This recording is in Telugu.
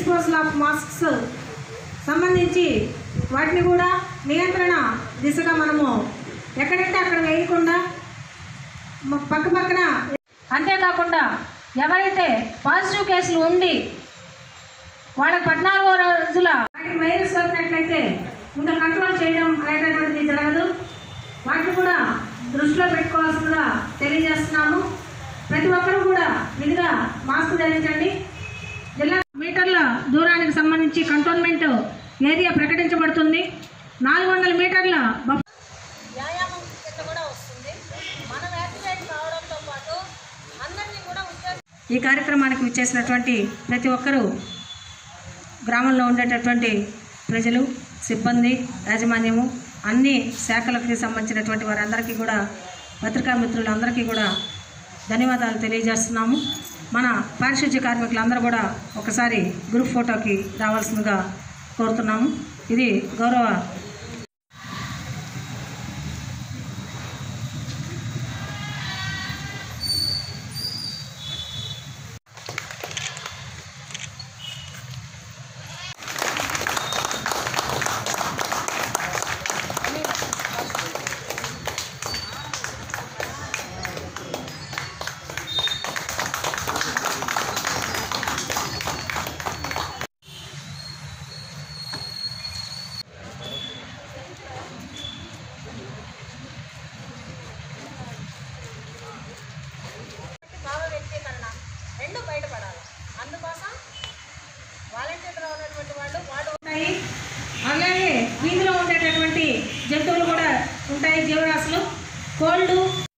డిస్పోజల్ ఆఫ్ మాస్క్స్ సంబంధించి వాటిని కూడా నియంత్రణ దిశగా మనము ఎక్కడంటే అక్కడ వేయకుండా మ- పక్క పక్కన అంతేకాకుండా ఎవరైతే పాజిటివ్ కేసులు ఉండి వాళ్ళకి పద్నాలుగో రోజుల వాటికి వైరస్ సోకినట్లయితే ఇంకా కంట్రోల్ చేయడం అనేటటువంటిది జరగదు వాటిని కూడా దృష్టిలో పెట్టుకోవాల్సిందిగా తెలియజేస్తున్నాము ప్రతి ఒక్కరూ కూడా విధిగా మాస్క్ ధరించండి జిల్లా మీటర్ల దూరానికి సంబంధించి కంటోన్మెంట్ ఏరియా ప్రకటించబడుతుంది నాలుగు వందల మీటర్ల బఫ్ వ్యాయామం కింద కూడా వస్తుంది మనం యాక్టివేట్ కావడంతో పాటు అందరినీ కూడా ఉద్యోగ ఈ కార్యక్రమానికి విచ్చేసినటువంటి ప్రతి ఒక్కరూ గ్రామంలో ఉండేటటువంటి ప్రజలు సిబ్బంది యాజమాన్యము అన్ని శాఖలకి సంబంధించినటువంటి వారందరికీ కూడా పత్రికా మిత్రులందరికీ కూడా ధన్యవాదాలు తెలియజేస్తున్నాము మన పారిశుద్ధ్య కార్మికులందరూ కూడా ఒకసారి గ్రూప్ ఫోటోకి రావాల్సిందిగా కోరుతున్నాము ఇది గౌరవ భావ వ్యక్తీకరణ రెండు బయటపడాలి అందుకోసం వాలంటీర్గా ఉన్నటువంటి వాళ్ళు వాళ్ళు ఉంటాయి అలాగే వీధిలో ఉండేటటువంటి జంతువులు కూడా ఉంటాయి జీవరాశులు కోళ్ళు